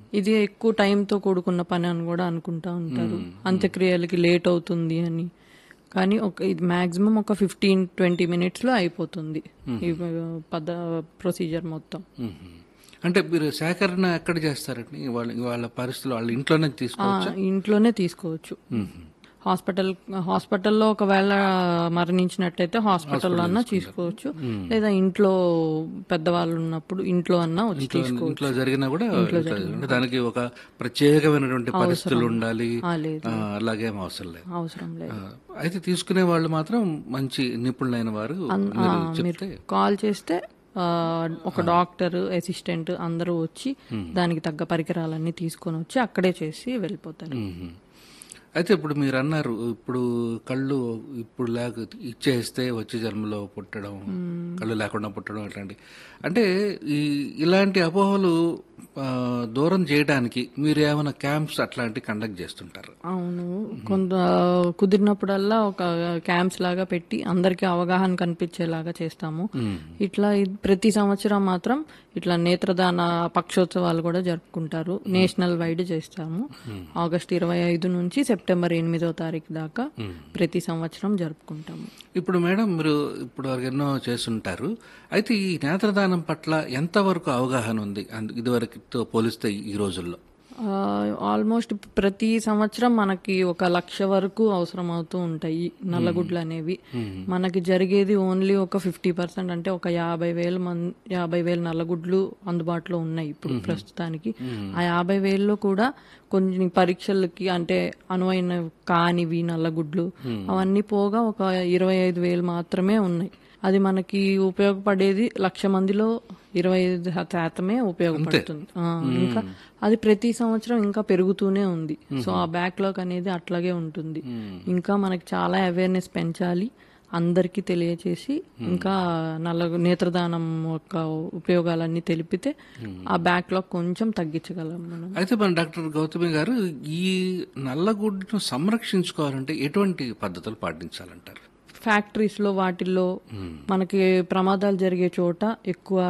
ఇది ఎక్కువ టైంతో కూడుకున్న పని అని కూడా అనుకుంటా ఉంటారు అంత్యక్రియలకి లేట్ అవుతుంది అని కానీ ఒక ఇది మాక్సిమం ఒక ఫిఫ్టీన్ ట్వంటీ మినిట్స్లో అయిపోతుంది ఈ పద ప్రొసీజర్ మొత్తం మ్మ్. అంటే మీరు సేకరణ ఎక్కడ చేస్తారండి వాళ్ళ వాళ్ళ పరిస్థితులు వాళ్ళ ఇంట్లోనే ఆ, తీసుకోవచ్చు ఇంట్లోనే తీసుకోవచ్చు హాస్పిటల్ హాస్పిటల్లో ఒకవేళ మరణించినట్టయితే హాస్పిటల్లో అన్నా తీసుకోవచ్చు లేదా ఇంట్లో పెద్దవాళ్ళు ఉన్నప్పుడు ఇంట్లో అన్నా వచ్చి తీసుకోవచ్చు ఇంట్లో జరిగినా కూడా ఇంట్లో అంటే దానికి ఒక ప్రత్యేకమైనటువంటి పరిస్థితులు ఉండాలి ఆ, లేదు ఆ, అలాగేం అవసరం లేదు అవసరం లేదు ఆ, అయితే తీసుకునే వాళ్ళు మాత్రం మంచి నిపుణులైన వారు మీరు చెప్తే కాల్ చేస్తే ఆ, ఒక డాక్టర్ అసిస్టెంట్ అందరూ వచ్చి దానికి తగ్గ పరికరాలన్నీ తీసుకొని వచ్చి అక్కడే చేసి వెళ్ళిపోతారు మ్మ్. అయితే ఇప్పుడు మీరు అన్నారు ఇప్పుడు కళ్ళు ఇప్పుడు లేక ఇచ్చేస్తే వచ్చే జన్మలో పుట్టడం కళ్ళు లేకుండా పుట్టడం ఇట్లాంటి అంటే ఈ ఇలాంటి అపోహలు ఆ, దూరం చేయడానికి మీరు ఏమైనా క్యాంప్స్ అట్లాంటివి కండక్ట్ చేస్తుంటారు అవును కొంత కుదిరినప్పుడల్లా ఒక క్యాంప్స్ లాగా పెట్టి అందరికీ అవగాహన కనిపించేలాగా చేస్తాము ఇట్లా ఇది ప్రతి సంవత్సరం మాత్రం ఇట్లా నేత్రదాన పక్షోత్సవాలు కూడా జరుపుకుంటారు నేషనల్ వైడ్ చేస్తాము ఆగస్ట్ ఇరవై ఐదు నుంచి సెప్టెంబర్ ఎనిమిదో తారీఖు దాకా ప్రతి సంవత్సరం జరుపుకుంటాము ఇప్పుడు మేడం మీరు ఇప్పుడు వరకు ఎన్నో చేస్తుంటారు అయితే ఈ నేత్రదానం పట్ల ఎంతవరకు అవగాహన ఉంది అందు- ఇదివరకుతో పోలిస్తే ఈ రోజుల్లో ఆల్మోస్ట్ ప్రతి సంవత్సరం మనకి ఒక లక్ష వరకు అవసరం అవుతూ ఉంటాయి నల్లగుడ్లు అనేవి మనకి జరిగేది ఓన్లీ ఒక ఫిఫ్టీ పర్సెంట్ అంటే ఒక యాభై వేల మంది యాభై వేల నల్లగుడ్లు అందుబాటులో ఉన్నాయి ఇప్పుడు ప్రస్తుతానికి ఆ యాభై వేలలో కూడా కొన్ని పరీక్షలకి అంటే అనువైన కానివి నల్లగుడ్లు అవన్నీ పోగా ఒక ఇరవై ఐదు వేలు మాత్రమే ఉన్నాయి అది మనకి ఉపయోగపడేది లక్ష మందిలో ఇరవై ఐదు శాతమే ఉపయోగపడుతుంది ఆ, ఇంకా అది ప్రతి సంవత్సరం ఇంకా పెరుగుతూనే ఉంది సో ఆ బ్యాక్లాగ్ అనేది అట్లాగే ఉంటుంది ఇంకా మనకి చాలా అవేర్నెస్ పెంచాలి అందరికీ తెలియచేసి ఇంకా నల్ల నేత్రదానం యొక్క ఉపయోగాలన్నీ తెలిపితే ఆ బ్యాక్లాగ్ కొంచెం తగ్గించగలం మనం అయితే మన డాక్టర్ గౌతమి గారు ఈ నల్లగుడ్డును సంరక్షించుకోవాలంటే ఎటువంటి పద్ధతులు పాటించాలంటారు ఫ్యాక్టరీస్ లో వాటిల్లో మనకి ప్రమాదాలు జరిగే చోట ఎక్కువ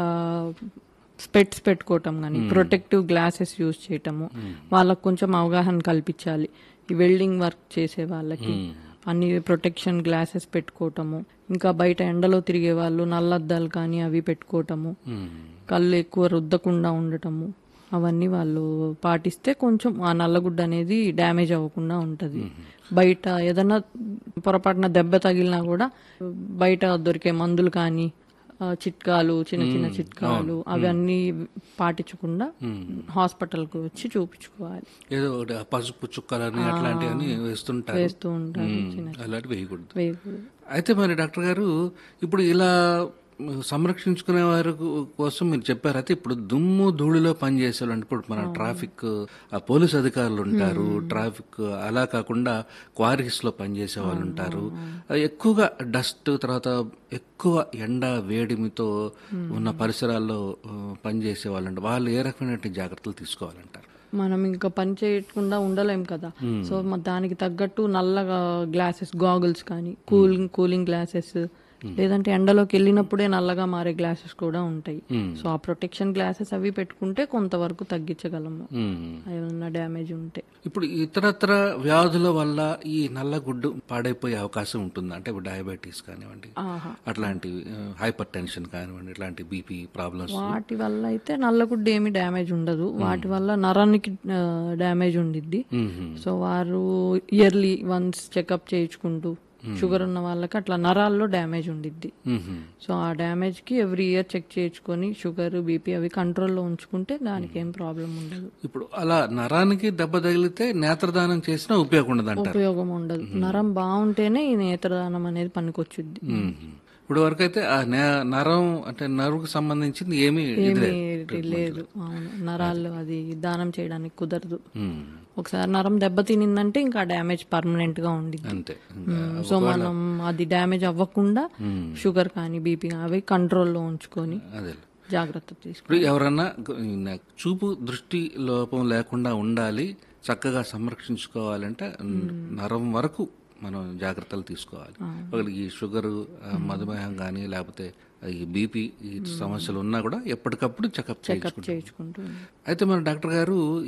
స్పెట్స్ పెట్టుకోవటం కానీ ప్రొటెక్టివ్ గ్లాసెస్ యూజ్ చేయటము వాళ్ళకు కొంచెం అవగాహన కల్పించాలి ఈ వెల్డింగ్ వర్క్ చేసే వాళ్ళకి అన్ని ప్రొటెక్షన్ గ్లాసెస్ పెట్టుకోవటము ఇంకా బయట ఎండలో తిరిగే వాళ్ళు నల్లద్దాలు కానీ అవి పెట్టుకోవటము కళ్ళు ఎక్కువ రుద్దకుండా ఉండటము అవన్నీ వాళ్ళు పాటిస్తే కొంచెం ఆ నల్లగుడ్డ అనేది డ్యామేజ్ అవ్వకుండా ఉంటది బయట ఏదైనా పొరపాటున దెబ్బ తగిలినా కూడా బయట దొరికే మందులు కానీ ఆ, చిట్కాలు చిన్న చిన్న చిట్కాలు అవన్నీ పాటించకుండా హాస్పిటల్కి వచ్చి చూపించుకోవాలి ఏదో ఒకటి ఆ పసుపు చుక్కలని అట్లాంటివన్నీ వేస్తుంటారు వేస్తూ ఉంటారు ఉమ్, అలాంటివి వేయకూడదు వేయకూడదు. అయితే మరి డాక్టర్ గారు ఇప్పుడు ఇలా సంరక్షించుకునే వారి కోసం మీరు చెప్పారు అయితే ఇప్పుడు దుమ్ము ధూళిలో పనిచేసే వాళ్ళు ఇప్పుడు మన ట్రాఫిక్ ఆ పోలీస్ అధికారులు ఉంటారు ట్రాఫిక్ అలా కాకుండా క్వారీస్ లో పనిచేసే వాళ్ళు ఉంటారు ఆ, ఎక్కువగా డస్ట్ తర్వాత ఎక్కువ ఎండ వేడిమితో ఉన్న పరిసరాల్లో ఆ, పనిచేసే వాళ్ళు ఉంటారు. వాళ్ళు ఏ రకమైన జాగ్రత్తలు తీసుకోవాలంటారు మనం ఇంకా పని చేయకుండా ఉండలేం కదా సో మ- దానికి తగ్గట్టు నల్లగా గ్లాసెస్ గాగుల్స్ కానీ కూలింగ్ కూలింగ్ గ్లాసెస్ లేదంటే ఎండలోకి వెళ్ళినప్పుడే నల్లగా మారే గ్లాసెస్ కూడా ఉంటాయి సో ఆ ప్రొటెక్షన్ గ్లాసెస్ అవి పెట్టుకుంటే కొంతవరకు తగ్గించగలము ఉమ్. ఏమన్నా డ్యామేజ్ ఉంటే ఇప్పుడు ఇతరత్ర వ్యాధుల వల్ల ఈ నల్లగుడ్డు పాడైపోయే అవకాశం ఉంటుందా అంటే ఇప్పుడు డయాబెటీస్ కానివ్వండి ఆహా. అట్లాంటి హైపర్ టెన్షన్ కానివ్వండి ఇట్లాంటి బీపీ ప్రాబ్లమ్స్ వాటి వల్ల అయితే నల్లగుడ్డు ఏమి డ్యామేజ్ ఉండదు వాటి వల్ల నరానికి డ్యామేజ్ ఉండిద్ది సో వారు ఇయర్లీ వన్స్ చెకప్ చేయించుకుంటూ షుగర్ ఉన్న వాళ్ళకి అట్లా నరాల్లో డ్యామేజ్ ఉండిద్ది సో ఆ డ్యామేజ్ కి ఎవ్రీ ఇయర్ చెక్ చేయించుకొని షుగర్ బీపీ అవి కంట్రోల్లో ఉంచుకుంటే దానికి ఏం ప్రాబ్లం ఉండదు ఇప్పుడు అలా నరానికి దెబ్బ తగిలితే నేత్రదానం చేసినా ఉపయోగం ఉండదు అంటారు ఉపయోగం ఉండదు నరం బాగుంటేనే ఈ నేత్రదానం అనేది పనికొచ్చుద్ది ఇప్పుడు వరకు అయితే ఆ నే- నరం అంటే నరువుకు సంబంధించింది ఏమీ ఇది లేదు. ఏమీ లేదు అవును నరాలు అది దానం చేయడానికి కుదరదు ఉమ్. ఒకసారి నరం దెబ్బ తినిందంటే ఇంకా డ్యామేజ్ పర్మనెంట్ గా ఉండిద్ది అంతే సో మనం అది డ్యామేజ్ అవ్వకుండా షుగర్ కానీ బీపీ అవి కంట్రోల్లో ఉంచుకొని అదే జాగ్రత్త తీసుకో ఇప్పుడు ఎవరన్నా గ- ఈ చూపు దృష్టి లోపం లేకుండా ఉండాలి చక్కగా సంరక్షించుకోవాలంటే నరం వరకు మనం జాగ్రత్తలు తీసుకోవాలి ఒకటి ఈ షుగర్ మధుమేహం కానీ లేకపోతే ఈ బీపీ ఈ సమస్యలు ఉన్నా కూడా ఎప్పటికప్పుడు చెకప్ చేయించుకుంటాం చేయించుకుంటూ అయితే మన డాక్టర్ గారు